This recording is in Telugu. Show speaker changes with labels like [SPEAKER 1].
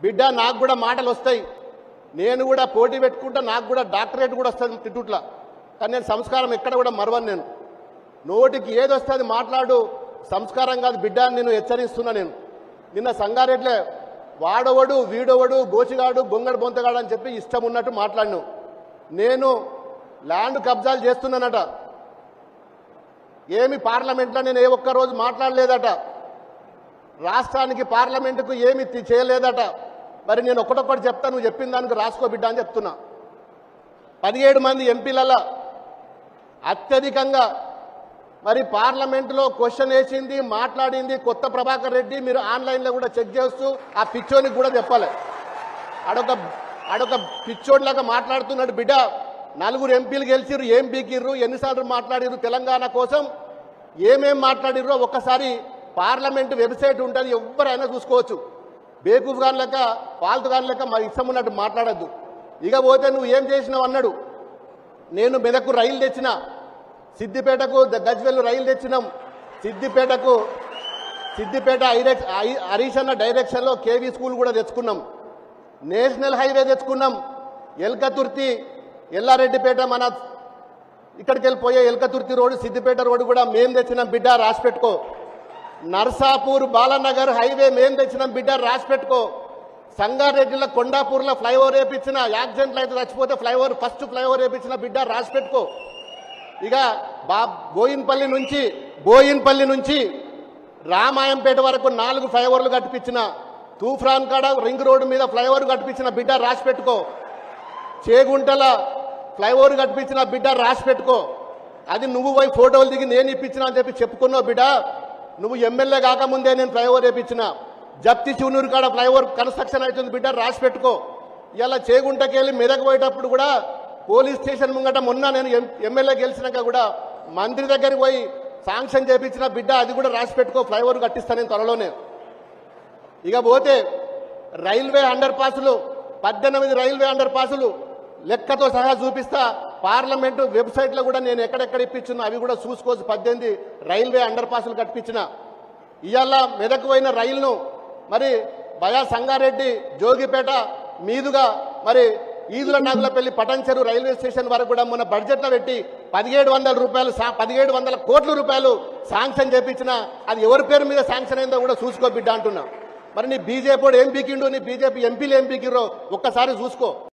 [SPEAKER 1] బిడ్డ నాకు కూడా మాటలు వస్తాయి నేను కూడా పోటీ పెట్టుకుంటా నాకు కూడా డాక్టరేట్ కూడా వస్తుంది తిట్టుట్లా కానీ నేను సంస్కారం ఎక్కడ కూడా మరవను నేను నోటికి ఏది వస్తుంది మాట్లాడు సంస్కారం కాదు బిడ్డ అని నేను హెచ్చరిస్తున్నా నేను నిన్న సంగారెడ్లే వాడవడు వీడవడు గోచిగాడు గొంగడు బొంతగాడు అని చెప్పి ఇష్టం ఉన్నట్టు మాట్లాడినావు నేను ల్యాండ్ కబ్జాలు చేస్తున్నానట ఏమి పార్లమెంట్లో నేను ఏ ఒక్క రోజు మాట్లాడలేదట రాష్ట్రానికి పార్లమెంటుకు ఏమి తి- చేయలేదట మరి నేను ఒకటొక్కటి చెప్తా నువ్వు చెప్పిన దానికి రాసుకో బిడ్డ అని చెప్తున్నా పదిహేడు మంది ఎంపీలలో అత్యధికంగా మరి పార్లమెంటులో క్వశ్చన్ వేసింది మాట్లాడింది కొత్త ప్రభాకర్ రెడ్డి మీరు ఆన్లైన్లో కూడా చెక్ చేస్తూ ఆ పిచ్చోనికి కూడా చెప్పాలి ఆడొక ఆడొక పిచ్చోడ్లాగా మాట్లాడుతున్నాడు బిడ్డ నలుగురు ఎంపీలు గెలిచిర్రు ఏం బీకిర్రు ఎన్నిసార్లు మాట్లాడిర్రు తెలంగాణ కోసం ఏమేం మాట్లాడిర్రో ఒక్కసారి పార్లమెంట్ వెబ్సైట్ ఉంటుంది ఎవరైనా చూసుకోవచ్చు బేకూఫ్ గాని లెక్క ఫాల్తు గాని లెక్క మా ఇష్టం ఉన్నట్టు మాట్లాడద్దు ఇక పోతే నువ్వు ఏం చేసినావు అన్నాడు నేను మెదకు రైలు తెచ్చిన సిద్దిపేటకు ద- గజ్వెల్ రైలు తెచ్చినాం సిద్దిపేటకు సిద్దిపేట ఐరెక్- ఐ- హరీష్ అన్న డైరెక్షన్లో కేవీ స్కూల్ కూడా తెచ్చుకున్నాం నేషనల్ హైవే తెచ్చుకున్నాం ఎల్కతుర్తి ఎల్లారెడ్డిపేట మన ఇక్కడికి వెళ్ళిపోయే ఎల్కతుర్తి రోడ్డు సిద్దిపేట రోడ్డు కూడా మేం తెచ్చినాం బిడ్డ రాసి పెట్టుకో నర్సాపూర్ బాలనగర్ హైవే మేం తెచ్చినాం బిడ్డ రాసి పెట్టుకో సంగారెడ్డిలో కొండాపూర్లో ఫ్లైఓవర్ వేపించిన యాక్సిడెంట్లు అయితే చచ్చిపోతే ఫ్లైఓవర్ ఫస్ట్ ఫ్లైఓవర్ వేపించిన బిడ్డ రాసి పెట్టుకో ఇక బా బోయిన్పల్లి నుంచి బోయిన్పల్లి నుంచి రామాయంపేట వరకు నాలుగు ఫ్లైఓవర్లు కట్టిపించిన తూఫ్రాన్ కాడ రింగ్ రోడ్డు మీద ఫ్లైఓవర్ కట్టిపించిన బిడ్డ రాసి పెట్టుకో చేగుంటల ఫ్లైఓవర్ కట్టిపించిన బిడ్డ రాసి పెట్టుకో అది నువ్వు పోయి ఫోటోలు దిగి నేను ఇప్పించిన అని చెప్పి చెప్పుకున్నావు బిడ్డ నువ్వు ఎమ్మెల్యే కాకముందే నేను ఫ్లైఓవర్ వేపించిన జప్తి చివునూరు కాడ ఫ్లైఓవర్ కన్స్ట్రక్షన్ అవుతుంది బిడ్డ రాసి పెట్టుకో ఇలా చేగుంటకి వెళ్ళి మెదక్ పోయేటప్పుడు కూడా పోలీస్ స్టేషన్ ముంగట మొన్న నేను ఎం- ఎమ్మెల్యే గెలిచినాక కూడా మంత్రి దగ్గరికి పోయి శాంక్షన్ చేపించిన బిడ్డ అది కూడా రాసి పెట్టుకో ఫ్లైఓవర్ కట్టిస్తాను నేను త్వరలోనే ఇక పోతే రైల్వే అండర్ పాసులు పద్దెనిమిది రైల్వే అండర్ పాసులు లెక్కతో సహా చూపిస్తా పార్లమెంటు వెబ్సైట్లో కూడా నేను ఎక్కడెక్కడ ఇప్పించిన అవి కూడా చూసుకోవచ్చు పద్దెనిమిది రైల్వే అండర్ పాసులు కట్టించిన ఇవాళ మెదకు పోయిన రైలును మరి బయా సంగారెడ్డి జోగిపేట మీదుగా మరి ఈదుల నాగులపల్లి పటంచెరు రైల్వే స్టేషన్ వరకు కూడా మొన్న బడ్జెట్లో పెట్టి పదిహేడు వందల రూపాయలు పదిహేడు వందల కోట్ల రూపాయలు శాంక్షన్ చేపించిన అది ఎవరి పేరు మీద శాంక్షన్ అయిందో కూడా చూసుకో బిడ్డ అంటున్నా మరి నీ బీజేపీ ఏం పీకిండు నీ బీజేపీ ఎంపీలు ఏం పీకిరో ఒక్కసారి చూసుకో